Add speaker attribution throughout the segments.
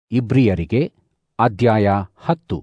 Speaker 1: ಇಬ್ರಿಯರಿಗೆ ಅಧ್ಯಾಯ ಹತ್ತು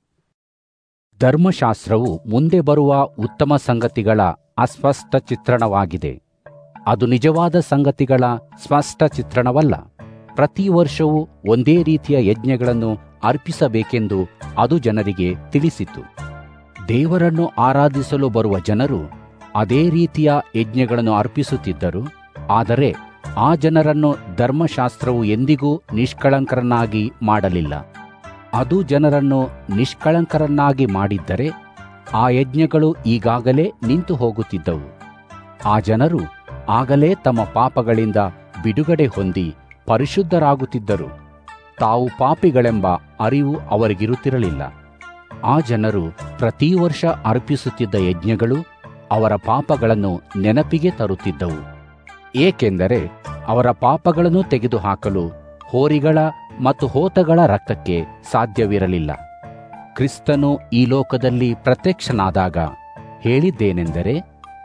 Speaker 1: ಧರ್ಮಶಾಸ್ತ್ರವು ಮುಂದೆ ಬರುವ ಉತ್ತಮ ಸಂಗತಿಗಳ ಅಸ್ಪಷ್ಟ ಚಿತ್ರಣವಾಗಿದೆ ಅದು ನಿಜವಾದ ಸಂಗತಿಗಳ ಸ್ಪಷ್ಟ ಚಿತ್ರಣವಲ್ಲ ಪ್ರತಿ ವರ್ಷವೂ ಒಂದೇ ರೀತಿಯ ಯಜ್ಞಗಳನ್ನು ಅರ್ಪಿಸಬೇಕೆಂದು ಅದು ಜನರಿಗೆ ತಿಳಿಸಿತು ದೇವರನ್ನು ಆರಾಧಿಸಲು ಬರುವ ಜನರು ಅದೇ ರೀತಿಯ ಯಜ್ಞಗಳನ್ನು ಅರ್ಪಿಸುತ್ತಿದ್ದರು ಆದರೆ ಆ ಜನರನ್ನು ಧರ್ಮಶಾಸ್ತ್ರವು ಎಂದಿಗೂ ನಿಷ್ಕಳಂಕರನ್ನಾಗಿ ಮಾಡಲಿಲ್ಲ ಅದು ಜನರನ್ನು ನಿಷ್ಕಳಂಕರನ್ನಾಗಿ ಮಾಡಿದ್ದರೆ ಆ ಯಜ್ಞಗಳು ಈಗಾಗಲೇ ನಿಂತು ಹೋಗುತ್ತಿದ್ದವು ಆ ಜನರು ಆಗಲೇ ತಮ್ಮ ಪಾಪಗಳಿಂದ ಬಿಡುಗಡೆ ಹೊಂದಿ ಪರಿಶುದ್ಧರಾಗುತ್ತಿದ್ದರು ತಾವು ಪಾಪಿಗಳೆಂಬ ಅರಿವು ಅವರಿಗಿರುತ್ತಿರಲಿಲ್ಲ ಆ ಜನರು ಪ್ರತಿ ವರ್ಷ ಅರ್ಪಿಸುತ್ತಿದ್ದ ಯಜ್ಞಗಳು ಅವರ ಪಾಪಗಳನ್ನು ನೆನಪಿಗೆ ತರುತ್ತಿದ್ದವು ಏಕೆಂದರೆ ಅವರ ಪಾಪಗಳನ್ನು ತೆಗೆದುಹಾಕಲು ಹೋರಿಗಳ ಮತ್ತು ಹೋತಗಳ ರಕ್ತಕ್ಕೆ ಸಾಧ್ಯವಿರಲಿಲ್ಲ ಕ್ರಿಸ್ತನು ಈ ಲೋಕದಲ್ಲಿ ಪ್ರತ್ಯಕ್ಷನಾದಾಗ ಹೇಳಿದ್ದೇನೆಂದರೆ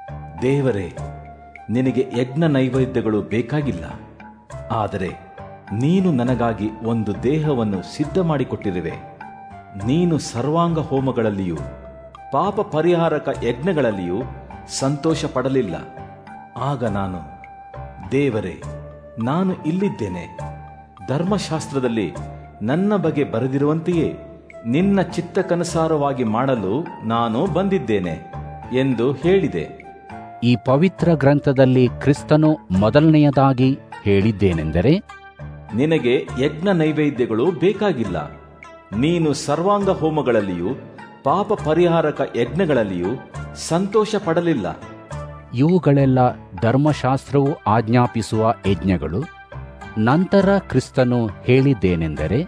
Speaker 2: ದೇವರೇ ನಿನಗೆ ಯಜ್ಞ ನೈವೇದ್ಯಗಳು ಬೇಕಾಗಿಲ್ಲ ಆದರೆ ನೀನು ನನಗಾಗಿ ಒಂದು ದೇಹವನ್ನು ಸಿದ್ಧ ಮಾಡಿಕೊಟ್ಟಿರುವೆ ನೀನು ಸರ್ವಾಂಗ ಹೋಮಗಳಲ್ಲಿಯೂ ಪಾಪ ಪರಿಹಾರಕ ಯಜ್ಞಗಳಲ್ಲಿಯೂ ಸಂತೋಷ ಪಡಲಿಲ್ಲ ಆಗ ನಾನು ದೇವರೇ ನಾನು ಇಲ್ಲಿದ್ದೇನೆ ಧರ್ಮಶಾಸ್ತ್ರದಲ್ಲಿ ನನ್ನ ಬಗ್ಗೆ ಬರೆದಿರುವಂತೆಯೇ ನಿನ್ನ ಚಿತ್ತಕ್ಕನುಸಾರವಾಗಿ ಮಾಡಲು ನಾನು ಬಂದಿದ್ದೇನೆ ಎಂದು ಹೇಳಿದೆ
Speaker 1: ಈ ಪವಿತ್ರ ಗ್ರಂಥದಲ್ಲಿ ಕ್ರಿಸ್ತನು ಮೊದಲನೆಯದಾಗಿ ಹೇಳಿದ್ದೇನೆಂದರೆ
Speaker 2: ನಿನಗೆ ಯಜ್ಞ ನೈವೇದ್ಯಗಳು ಬೇಕಾಗಿಲ್ಲ ನೀನು ಸರ್ವಾಂಗ ಹೋಮಗಳಲ್ಲಿಯೂ ಪಾಪ ಪರಿಹಾರಕ ಯಜ್ಞಗಳಲ್ಲಿಯೂ ಸಂತೋಷ ಪಡಲಿಲ್ಲ
Speaker 1: ಇವುಗಳೆಲ್ಲ ಧರ್ಮಶಾಸ್ತ್ರವು ಆಜ್ಞಾಪಿಸುವ ಯಜ್ಞಗಳು ನಂತರ ಕ್ರಿಸ್ತನು ಹೇಳಿದ್ದೇನೆಂದರೆ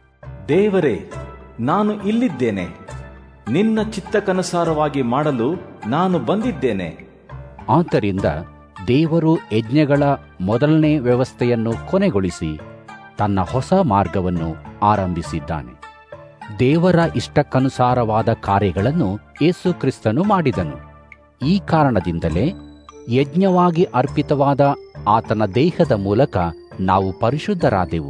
Speaker 2: ದೇವರೇ ನಾನು ಇಲ್ಲಿದ್ದೇನೆ ನಿನ್ನ ಚಿತ್ತಕ್ಕನುಸಾರವಾಗಿ ಮಾಡಲು ನಾನು ಬಂದಿದ್ದೇನೆ
Speaker 1: ಆದ್ದರಿಂದ ದೇವರು ಯಜ್ಞಗಳ ಮೊದಲನೇ ವ್ಯವಸ್ಥೆಯನ್ನು ಕೊನೆಗೊಳಿಸಿ ತನ್ನ ಹೊಸ ಮಾರ್ಗವನ್ನು ಆರಂಭಿಸಿದ್ದಾನೆ ದೇವರ ಇಷ್ಟಕ್ಕನುಸಾರವಾದ ಕಾರ್ಯಗಳನ್ನು ಯೇಸು ಕ್ರಿಸ್ತನು ಮಾಡಿದನು ಈ ಕಾರಣದಿಂದಲೇ ಯಜ್ಞವಾಗಿ ಅರ್ಪಿತವಾದ ಆತನ ದೇಹದ ಮೂಲಕ ನಾವು ಪರಿಶುದ್ಧರಾದೆವು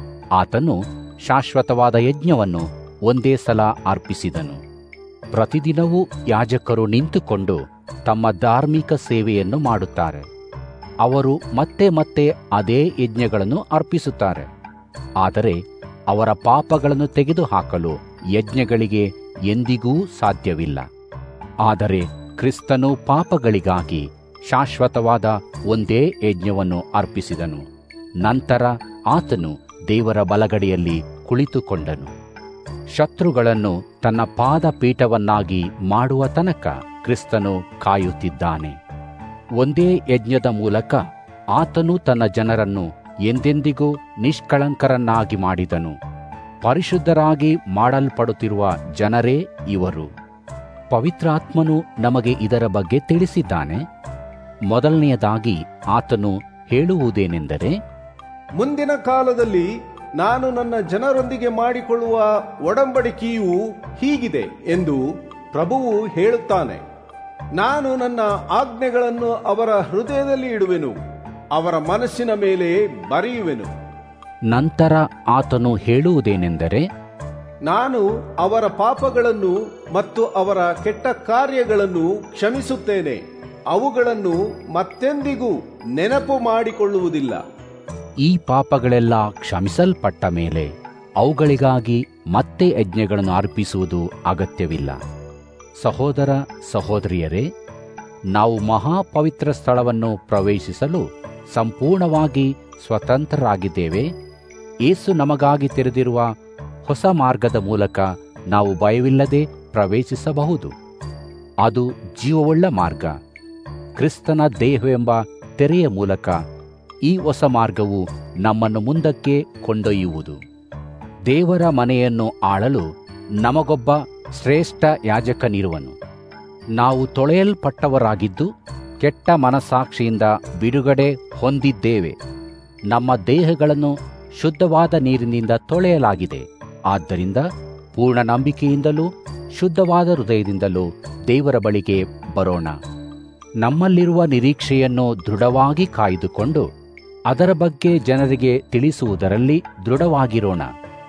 Speaker 1: ಆತನು ಶಾಶ್ವತವಾದ ಯಜ್ಞವನ್ನು ಒಂದೇ ಸಲ ಅರ್ಪಿಸಿದನು ಪ್ರತಿದಿನವೂ ಯಾಜಕರು ನಿಂತುಕೊಂಡು ತಮ್ಮ ಧಾರ್ಮಿಕ ಸೇವೆಯನ್ನು ಮಾಡುತ್ತಾರೆ ಅವರು ಮತ್ತೆ ಮತ್ತೆ ಅದೇ ಯಜ್ಞಗಳನ್ನು ಅರ್ಪಿಸುತ್ತಾರೆ ಆದರೆ ಅವರ ಪಾಪಗಳನ್ನು ತೆಗೆದುಹಾಕಲು ಯಜ್ಞಗಳಿಗೆ ಎಂದಿಗೂ ಸಾಧ್ಯವಿಲ್ಲ ಆದರೆ ಕ್ರಿಸ್ತನು ಪಾಪಗಳಿಗಾಗಿ ಶಾಶ್ವತವಾದ ಒಂದೇ ಯಜ್ಞವನ್ನು ಅರ್ಪಿಸಿದನು ನಂತರ ಆತನು ದೇವರ ಬಲಗಡೆಯಲ್ಲಿ ಕುಳಿತುಕೊಂಡನು ಶತ್ರುಗಳನ್ನು ತನ್ನ ಪಾದಪೀಠವನ್ನಾಗಿ ಮಾಡುವ ತನಕ ಕ್ರಿಸ್ತನು ಕಾಯುತ್ತಿದ್ದಾನೆ ಒಂದೇ ಯಜ್ಞದ ಮೂಲಕ ಆತನು ತನ್ನ ಜನರನ್ನು ಎಂದೆಂದಿಗೂ ನಿಷ್ಕಳಂಕರನ್ನಾಗಿ ಮಾಡಿದನು ಪರಿಶುದ್ಧರಾಗಿ ಮಾಡಲ್ಪಡುತ್ತಿರುವ ಜನರೇ ಇವರು ಪವಿತ್ರಾತ್ಮನು ನಮಗೆ ಇದರ ಬಗ್ಗೆ ತಿಳಿಸಿದ್ದಾನೆ ಮೊದಲನೆಯದಾಗಿ ಆತನು ಹೇಳುವುದೇನೆಂದರೆ
Speaker 3: ಮುಂದಿನ ಕಾಲದಲ್ಲಿ ನಾನು ನನ್ನ ಜನರೊಂದಿಗೆ ಮಾಡಿಕೊಳ್ಳುವ ಒಡಂಬಡಿಕೆಯು ಹೀಗಿದೆ ಎಂದು ಪ್ರಭುವು ಹೇಳುತ್ತಾನೆ ನಾನು ನನ್ನ ಆಜ್ಞೆಗಳನ್ನು ಅವರ ಹೃದಯದಲ್ಲಿ ಇಡುವೆನು ಅವರ ಮನಸ್ಸಿನ ಮೇಲೆ ಬರೆಯುವೆನು
Speaker 1: ನಂತರ ಆತನು ಹೇಳುವುದೇನೆಂದರೆ
Speaker 3: ನಾನು ಅವರ ಪಾಪಗಳನ್ನು ಮತ್ತು ಅವರ ಕೆಟ್ಟ ಕಾರ್ಯಗಳನ್ನು ಕ್ಷಮಿಸುತ್ತೇನೆ ಅವುಗಳನ್ನು ಮತ್ತೆಂದಿಗೂ ನೆನಪು ಮಾಡಿಕೊಳ್ಳುವುದಿಲ್ಲ
Speaker 1: ಈ ಪಾಪಗಳೆಲ್ಲ ಕ್ಷಮಿಸಲ್ಪಟ್ಟ ಮೇಲೆ ಅವುಗಳಿಗಾಗಿ ಮತ್ತೆ ಯಜ್ಞಗಳನ್ನು ಅರ್ಪಿಸುವುದು ಅಗತ್ಯವಿಲ್ಲ ಸಹೋದರ ಸಹೋದರಿಯರೇ ನಾವು ಮಹಾಪವಿತ್ರ ಸ್ಥಳವನ್ನು ಪ್ರವೇಶಿಸಲು ಸಂಪೂರ್ಣವಾಗಿ ಸ್ವತಂತ್ರರಾಗಿದ್ದೇವೆ ಏಸು ನಮಗಾಗಿ ತೆರೆದಿರುವ ಹೊಸ ಮಾರ್ಗದ ಮೂಲಕ ನಾವು ಭಯವಿಲ್ಲದೆ ಪ್ರವೇಶಿಸಬಹುದು ಅದು ಜೀವವುಳ್ಳ ಮಾರ್ಗ ಕ್ರಿಸ್ತನ ದೇಹವೆಂಬ ತೆರೆಯ ಮೂಲಕ ಈ ಹೊಸ ಮಾರ್ಗವು ನಮ್ಮನ್ನು ಮುಂದಕ್ಕೆ ಕೊಂಡೊಯ್ಯುವುದು ದೇವರ ಮನೆಯನ್ನು ಆಳಲು ನಮಗೊಬ್ಬ ಶ್ರೇಷ್ಠ ಯಾಜಕನಿರುವನು ನಾವು ತೊಳೆಯಲ್ಪಟ್ಟವರಾಗಿದ್ದು ಕೆಟ್ಟ ಮನಸಾಕ್ಷಿಯಿಂದ ಬಿಡುಗಡೆ ಹೊಂದಿದ್ದೇವೆ ನಮ್ಮ ದೇಹಗಳನ್ನು ಶುದ್ಧವಾದ ನೀರಿನಿಂದ ತೊಳೆಯಲಾಗಿದೆ ಆದ್ದರಿಂದ ಪೂರ್ಣ ನಂಬಿಕೆಯಿಂದಲೂ ಶುದ್ಧವಾದ ಹೃದಯದಿಂದಲೂ ದೇವರ ಬಳಿಗೆ ಬರೋಣ ನಮ್ಮಲ್ಲಿರುವ ನಿರೀಕ್ಷೆಯನ್ನು ದೃಢವಾಗಿ ಕಾಯ್ದುಕೊಂಡು ಅದರ ಬಗ್ಗೆ ಜನರಿಗೆ ತಿಳಿಸುವುದರಲ್ಲಿ ದೃಢವಾಗಿರೋಣ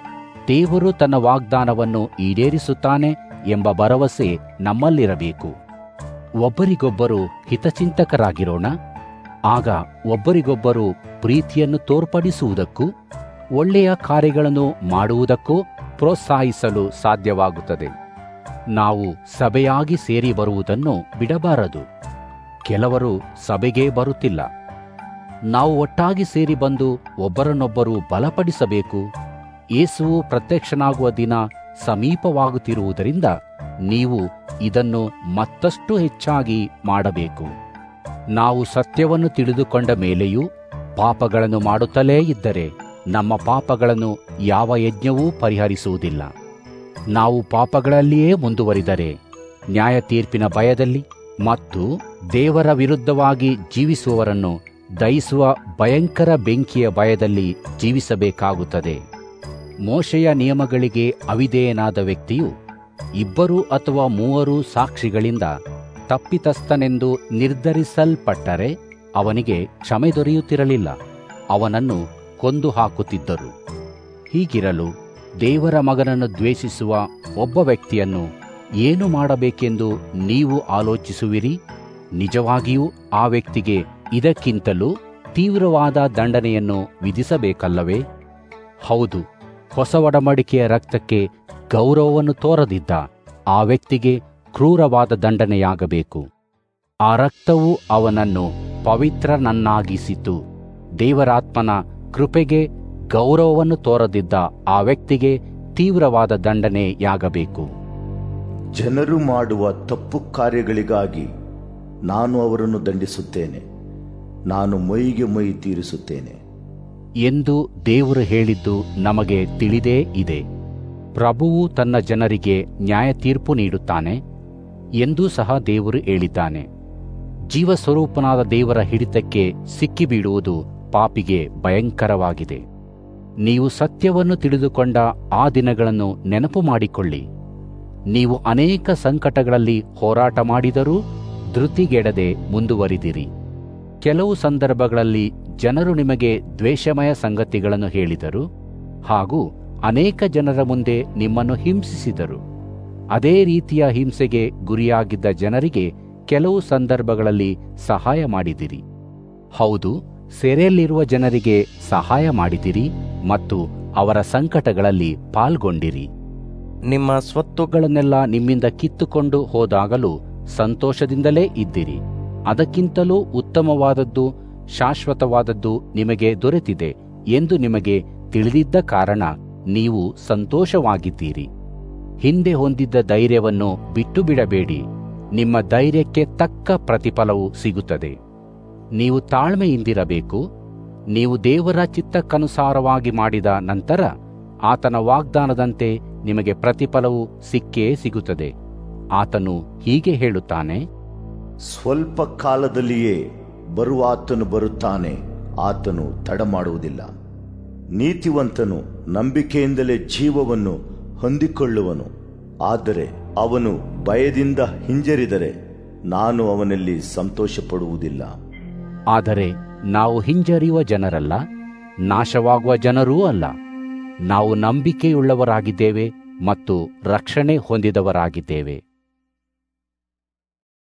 Speaker 1: ದೇವರು ತನ್ನ ವಾಗ್ದಾನವನ್ನು ಈಡೇರಿಸುತ್ತಾನೆ ಎಂಬ ಭರವಸೆ ನಮ್ಮಲ್ಲಿರಬೇಕು ಒಬ್ಬರಿಗೊಬ್ಬರು ಹಿತಚಿಂತಕರಾಗಿರೋಣ ಆಗ ಒಬ್ಬರಿಗೊಬ್ಬರು ಪ್ರೀತಿಯನ್ನು ತೋರ್ಪಡಿಸುವುದಕ್ಕೂ ಒಳ್ಳೆಯ ಕಾರ್ಯಗಳನ್ನು ಮಾಡುವುದಕ್ಕೂ ಪ್ರೋತ್ಸಾಹಿಸಲು ಸಾಧ್ಯವಾಗುತ್ತದೆ ನಾವು ಸಭೆಯಾಗಿ ಸೇರಿ ಬರುವುದನ್ನು ಬಿಡಬಾರದು ಕೆಲವರು ಸಭೆಗೆ ಬರುತ್ತಿಲ್ಲ ನಾವು ಒಟ್ಟಾಗಿ ಸೇರಿ ಬಂದು ಒಬ್ಬರನ್ನೊಬ್ಬರು ಬಲಪಡಿಸಬೇಕು ಯೇಸುವು ಪ್ರತ್ಯಕ್ಷನಾಗುವ ದಿನ ಸಮೀಪವಾಗುತ್ತಿರುವುದರಿಂದ ನೀವು ಇದನ್ನು ಮತ್ತಷ್ಟು ಹೆಚ್ಚಾಗಿ ಮಾಡಬೇಕು ನಾವು ಸತ್ಯವನ್ನು ತಿಳಿದುಕೊಂಡ ಮೇಲೆಯೂ ಪಾಪಗಳನ್ನು ಮಾಡುತ್ತಲೇ ಇದ್ದರೆ ನಮ್ಮ ಪಾಪಗಳನ್ನು ಯಾವ ಯಜ್ಞವೂ ಪರಿಹರಿಸುವುದಿಲ್ಲ ನಾವು ಪಾಪಗಳಲ್ಲಿಯೇ ಮುಂದುವರಿದರೆ ನ್ಯಾಯ ತೀರ್ಪಿನ ಭಯದಲ್ಲಿ ಮತ್ತು ದೇವರ ವಿರುದ್ಧವಾಗಿ ಜೀವಿಸುವವರನ್ನು ದಯಿಸುವ ಭಯಂಕರ ಬೆಂಕಿಯ ಭಯದಲ್ಲಿ ಜೀವಿಸಬೇಕಾಗುತ್ತದೆ ಮೋಶೆಯ ನಿಯಮಗಳಿಗೆ ಅವಿಧೇಯನಾದ ವ್ಯಕ್ತಿಯು ಇಬ್ಬರು ಅಥವಾ ಮೂವರು ಸಾಕ್ಷಿಗಳಿಂದ ತಪ್ಪಿತಸ್ಥನೆಂದು ನಿರ್ಧರಿಸಲ್ಪಟ್ಟರೆ ಅವನಿಗೆ ಕ್ಷಮೆ ದೊರೆಯುತ್ತಿರಲಿಲ್ಲ ಅವನನ್ನು ಕೊಂದು ಹಾಕುತ್ತಿದ್ದರು ಹೀಗಿರಲು ದೇವರ ಮಗನನ್ನು ದ್ವೇಷಿಸುವ ಒಬ್ಬ ವ್ಯಕ್ತಿಯನ್ನು ಏನು ಮಾಡಬೇಕೆಂದು ನೀವು ಆಲೋಚಿಸುವಿರಿ ನಿಜವಾಗಿಯೂ ಆ ವ್ಯಕ್ತಿಗೆ ಇದಕ್ಕಿಂತಲೂ ತೀವ್ರವಾದ ದಂಡನೆಯನ್ನು ವಿಧಿಸಬೇಕಲ್ಲವೇ ಹೌದು ಹೊಸ ಒಡಂಬಡಿಕೆಯ ರಕ್ತಕ್ಕೆ ಗೌರವವನ್ನು ತೋರದಿದ್ದ ಆ ವ್ಯಕ್ತಿಗೆ ಕ್ರೂರವಾದ ದಂಡನೆಯಾಗಬೇಕು ಆ ರಕ್ತವು ಅವನನ್ನು ಪವಿತ್ರನನ್ನಾಗಿಸಿತು ದೇವರಾತ್ಮನ ಕೃಪೆಗೆ ಗೌರವವನ್ನು ತೋರದಿದ್ದ ಆ ವ್ಯಕ್ತಿಗೆ ತೀವ್ರವಾದ ದಂಡನೆಯಾಗಬೇಕು
Speaker 4: ಜನರು ಮಾಡುವ ತಪ್ಪು ಕಾರ್ಯಗಳಿಗಾಗಿ ನಾನು ಅವರನ್ನು ದಂಡಿಸುತ್ತೇನೆ ನಾನು ಮೊಯ್ಗೆ ಮೊಯ್ ತೀರಿಸುತ್ತೇನೆ
Speaker 1: ಎಂದು ದೇವರು ಹೇಳಿದ್ದು ನಮಗೆ ತಿಳಿದೇ ಇದೆ ಪ್ರಭುವು ತನ್ನ ಜನರಿಗೆ ನ್ಯಾಯ ತೀರ್ಪು ನೀಡುತ್ತಾನೆ ಎಂದೂ ಸಹ ದೇವರು ಹೇಳಿದ್ದಾನೆ ಜೀವಸ್ವರೂಪನಾದ ದೇವರ ಹಿಡಿತಕ್ಕೆ ಸಿಕ್ಕಿಬೀಳುವುದು ಪಾಪಿಗೆ ಭಯಂಕರವಾಗಿದೆ ನೀವು ಸತ್ಯವನ್ನು ತಿಳಿದುಕೊಂಡ ಆ ದಿನಗಳನ್ನು ನೆನಪು ಮಾಡಿಕೊಳ್ಳಿ ನೀವು ಅನೇಕ ಸಂಕಟಗಳಲ್ಲಿ ಹೋರಾಟ ಮಾಡಿದರೂ ಧೃತಿಗೆಡದೆ ಮುಂದುವರಿದಿರಿ ಕೆಲವು ಸಂದರ್ಭಗಳಲ್ಲಿ ಜನರು ನಿಮಗೆ ದ್ವೇಷಮಯ ಸಂಗತಿಗಳನ್ನು ಹೇಳಿದರು ಹಾಗೂ ಅನೇಕ ಜನರ ಮುಂದೆ ನಿಮ್ಮನ್ನು ಹಿಂಸಿಸಿದರು ಅದೇ ರೀತಿಯ ಹಿಂಸೆಗೆ ಗುರಿಯಾಗಿದ್ದ ಜನರಿಗೆ ಕೆಲವು ಸಂದರ್ಭಗಳಲ್ಲಿ ಸಹಾಯ ಮಾಡಿದಿರಿ ಹೌದು ಸೆರೆಯಲ್ಲಿರುವ ಜನರಿಗೆ ಸಹಾಯ ಮಾಡಿದಿರಿ ಮತ್ತು ಅವರ ಸಂಕಟಗಳಲ್ಲಿ ಪಾಲ್ಗೊಂಡಿರಿ
Speaker 5: ನಿಮ್ಮ ಸ್ವತ್ತು
Speaker 1: ಗಳನ್ನೆಲ್ಲ ನಿಮ್ಮಿಂದ ಕಿತ್ತುಕೊಂಡು ಹೋದಾಗಲೂ ಸಂತೋಷದಿಂದಲೇ ಇದ್ದಿರಿ ಅದಕ್ಕಿಂತಲೂ ಉತ್ತಮವಾದದ್ದು ಶಾಶ್ವತವಾದದ್ದು ನಿಮಗೆ ದೊರೆತಿದೆ ಎಂದು ನಿಮಗೆ ತಿಳಿದಿದ್ದ ಕಾರಣ ನೀವು ಸಂತೋಷವಾಗಿದ್ದೀರಿ ಹಿಂದೆ ಹೊಂದಿದ್ದ ಧೈರ್ಯವನ್ನು ಬಿಟ್ಟು ಬಿಡಬೇಡಿ ನಿಮ್ಮ ಧೈರ್ಯಕ್ಕೆ ತಕ್ಕ ಪ್ರತಿಫಲವು ಸಿಗುತ್ತದೆ ನೀವು ತಾಳ್ಮೆಯಿಂದಿರಬೇಕು ನೀವು ದೇವರ ಚಿತ್ತಕ್ಕನುಸಾರವಾಗಿ ಮಾಡಿದ ನಂತರ ಆತನ ವಾಗ್ದಾನದಂತೆ ನಿಮಗೆ ಪ್ರತಿಫಲವು ಸಿಕ್ಕೇ ಸಿಗುತ್ತದೆ ಆತನು ಹೀಗೆ ಹೇಳುತ್ತಾನೆ
Speaker 4: ಸ್ವಲ್ಪ ಕಾಲದಲ್ಲಿಯೇ ಬರುವ ಆತನು ಬರುತ್ತಾನೆ ಆತನು ತಡ ಮಾಡುವುದಿಲ್ಲ ನೀತಿವಂತನು ನಂಬಿಕೆಯಿಂದಲೇ ಜೀವವನ್ನು ಹೊಂದಿಕೊಳ್ಳುವನು ಆದರೆ ಅವನು ಭಯದಿಂದ ಹಿಂಜರಿದರೆ ನಾನು ಅವನಲ್ಲಿ ಸಂತೋಷಪಡುವುದಿಲ್ಲ
Speaker 1: ಆದರೆ ನಾವು ಹಿಂಜರಿಯುವ ಜನರಲ್ಲ ನಾಶವಾಗುವ ಜನರೂ ಅಲ್ಲ ನಾವು ನಂಬಿಕೆಯುಳ್ಳವರಾಗಿದ್ದೇವೆ ಮತ್ತು ರಕ್ಷಣೆ ಹೊಂದಿದವರಾಗಿದ್ದೇವೆ